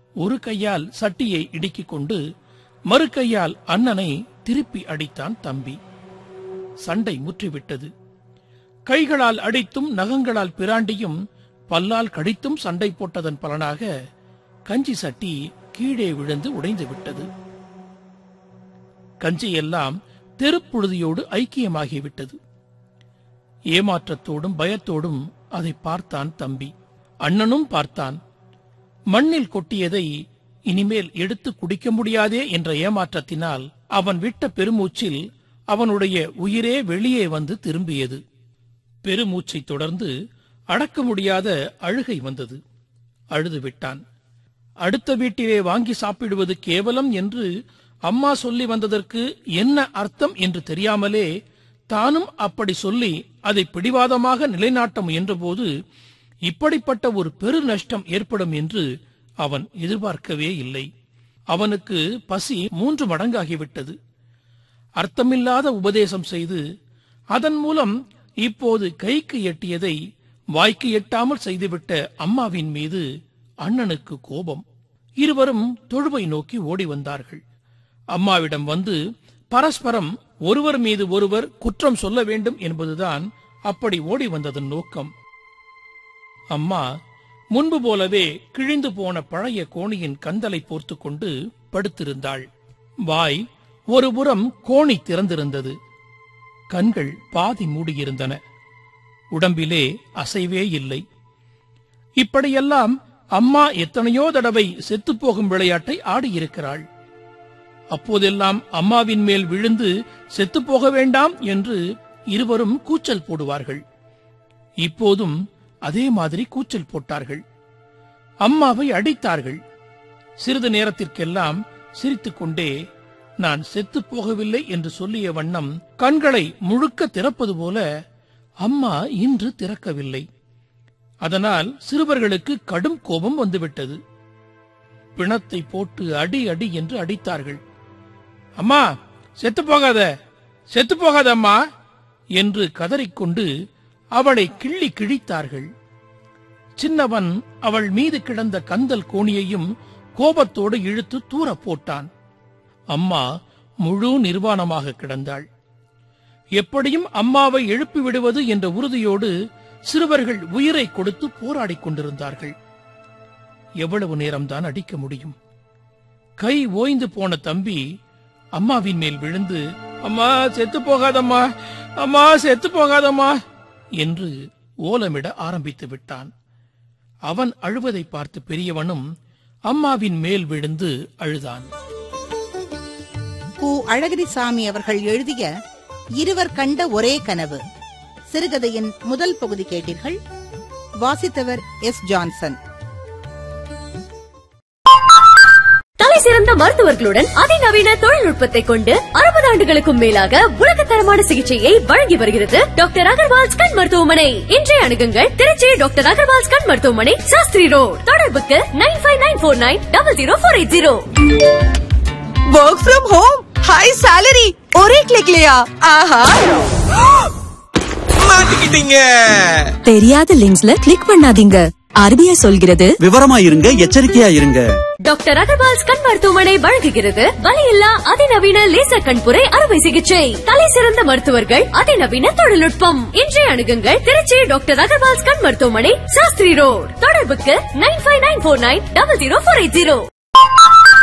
ஒரு கையால் சட்டியை இடுக்கிக் கொண்டு மறு கையால் அண்ணனை திருப்பி அடித்தான் தம்பி சண்டை முற்றிவிட்டது கைகளால் அடித்தும் நகங்களால் பிராண்டியும் பல்லால் கடித்தும் சண்டை போட்டதன் பலனாக கஞ்சி சட்டி கீழே விழுந்து உடைந்து விட்டது கஞ்சியெல்லாம் தெருப்புழுதியோடு ஐக்கியமாகிவிட்டது ஏமாற்றத்தோடும் பயத்தோடும் அதை பார்த்தான் தம்பி அண்ணனும் பார்த்தான் மண்ணில் கொட்டியதை இனிமேல் எடுத்து குடிக்க முடியாதே என்ற ஏமாற்றத்தினால் அவன் விட்ட பெருமூச்சில் அவனுடைய உயிரே வெளியே வந்து திரும்பியது பெருமூச்சை தொடர்ந்து அடக்க முடியாத அழுகை வந்தது அழுது விட்டான் அடுத்த வீட்டிலே வாங்கி சாப்பிடுவது கேவலம் என்று அம்மா சொல்லி வந்ததற்கு என்ன அர்த்தம் என்று தெரியாமலே தானும் அப்படி சொல்லி அதை பிடிவாதமாக நிலைநாட்ட முயன்றபோது இப்படிப்பட்ட ஒரு பெரு நஷ்டம் ஏற்படும் என்று அவன் எதிர்பார்க்கவே இல்லை அவனுக்கு பசி மூன்று மடங்காகிவிட்டது அர்த்தமில்லாத உபதேசம் செய்து அதன் மூலம் இப்போது கைக்கு எட்டியதை வாய்க்கு எட்டாமல் செய்துவிட்ட அம்மாவின் மீது அண்ணனுக்கு கோபம் இருவரும் தொழுவை நோக்கி ஓடி வந்தார்கள் அம்மாவிடம் வந்து பரஸ்பரம் ஒருவர் மீது ஒருவர் குற்றம் சொல்ல வேண்டும் என்பதுதான் அப்படி ஓடி வந்ததன் நோக்கம் அம்மா முன்பு போலவே கிழிந்து போன பழைய கோணியின் கந்தலை போர்த்து கொண்டு படுத்திருந்தாள் வாய் ஒருபுறம் கோணி திறந்திருந்தது கண்கள் பாதி மூடியிருந்தன உடம்பிலே அசைவே இல்லை இப்படியெல்லாம் அம்மா எத்தனையோ தடவை செத்துப்போகும் விளையாட்டை ஆடியிருக்கிறாள் அப்போதெல்லாம் அம்மாவின் மேல் விழுந்து செத்துப்போக வேண்டாம் என்று இருவரும் கூச்சல் போடுவார்கள் இப்போதும் அதே மாதிரி கூச்சல் போட்டார்கள் அம்மாவை அடித்தார்கள் சிறிது நேரத்திற்கெல்லாம் சிரித்துக்கொண்டே நான் செத்துப் போகவில்லை என்று சொல்லிய வண்ணம் கண்களை முழுக்க திறப்பது போல அம்மா இன்று திறக்கவில்லை அதனால் சிறுவர்களுக்கு கடும் கோபம் வந்துவிட்டது பிணத்தை போட்டு அடி அடி என்று அடித்தார்கள் அம்மா செத்து போகாத செத்து போகாத அம்மா என்று கதறிக்கொண்டு அவளை கிள்ளி கிழித்தார்கள் சின்னவன் அவள் மீது கிடந்த கந்தல் கோணியையும் கோபத்தோடு இழுத்து தூர போட்டான் அம்மா முழு நிர்வாணமாக கிடந்தாள் எப்படியும் அம்மாவை எழுப்பி விடுவது என்ற உறுதியோடு சிறுவர்கள் உயிரை கொடுத்து போராடிக் கொண்டிருந்தார்கள் எவ்வளவு நேரம்தான் அடிக்க முடியும் கை ஓய்ந்து போன தம்பி அம்மாவின் மேல் விழுந்து அம்மா செத்து போகாதம்மா அம்மா செத்து போகாதம்மா என்று ஓலமிட ஆரம்பித்து விட்டான் அவன் அழுவதை பார்த்து பெரியவனும் அம்மாவின் மேல் விழுந்து அழுதான் கு அழகிரிசாமி அவர்கள் எழுதிய இருவர் கண்ட ஒரே கனவு சிறுகதையின் முதல் பகுதி கேட்டீர்கள் வாசித்தவர் எஸ் ஜான்சன் தலை சிறந்த மருத்துவர்களுடன் அதிநவீன தொழில்நுட்பத்தை கொண்டு அறுபது ஆண்டுகளுக்கும் மேலாக உலகத்தரமான சிகிச்சையை வழங்கி வருகிறது டாக்டர் அகர்வால்ஸ் கண் மருத்துவமனை இன்றைய அணுகுங்கள் திருச்சி டாக்டர் அகர்வால்ஸ் கண் மருத்துவமனை சாஸ்திரி ரோட் தொடர்புக்கு nine five nine four nine double zero four eight zero work from home high salary ஒரே கிளிக்லயா ஆஹா மாட்டிக்கிட்டீங்க தெரியாத லிங்க்ஸ்ல கிளிக் பண்ணாதீங்க ஆர்பிஐ சொல்கிறது விவரமா இருங்க எச்சரிக்கையா இருங்க டாக்டர் அகர்வால்ஸ் கண் மருத்துவமனை வழங்குகிறது வலியில்லா அதிநவீன லேசர் கண்புரை அறுவை சிகிச்சை தலை சிறந்த மருத்துவர்கள் அதிநவீன தொழில்நுட்பம் இன்றைய அணுகுங்கள் திருச்சி டாக்டர் அகர்வால்ஸ் கண் மருத்துவமனை சாஸ்திரி ரோட் தொடர்புக்கு nine five nine four nine double zero four eight zero